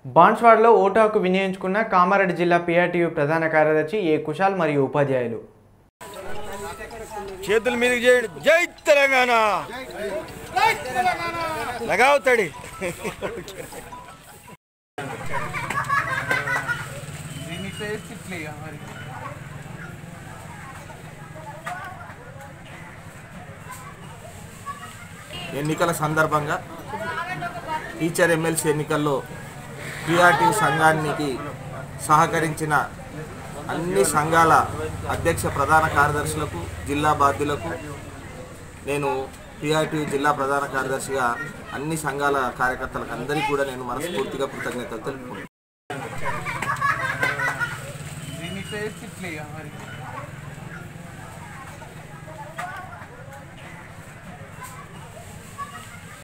బాన్స్వాడలో vote హక్కు వినియోగించుకున్న కామారెడ్డి జిల్లా PRTU ప్రధాన కార్యదర్శి ఏ కుశాల్ మరియు ఉపాధ్యాయులు చేతుల మీదకి చేయండి జై తెలంగాణ లగావుతాడి ఎన్నికల సందర్భంగా టీచర్ ఎమ్మెల్సీ ఎన్నికల్లో టీఆర్టీ సంఘానికి సహకరించిన అన్ని సంఘాల అధ్యక్ష ప్రధాన కార్యదర్శులకు జిల్లా బాధ్యులకు నేను టీఆర్టీ జిల్లా ప్రధాన కార్యదర్శిగా అన్ని సంఘాల కార్యకర్తలకు అందరికీ కూడా నేను మనస్ఫూర్తిగా కృతజ్ఞతలు తెలుపుకుంటున్నాను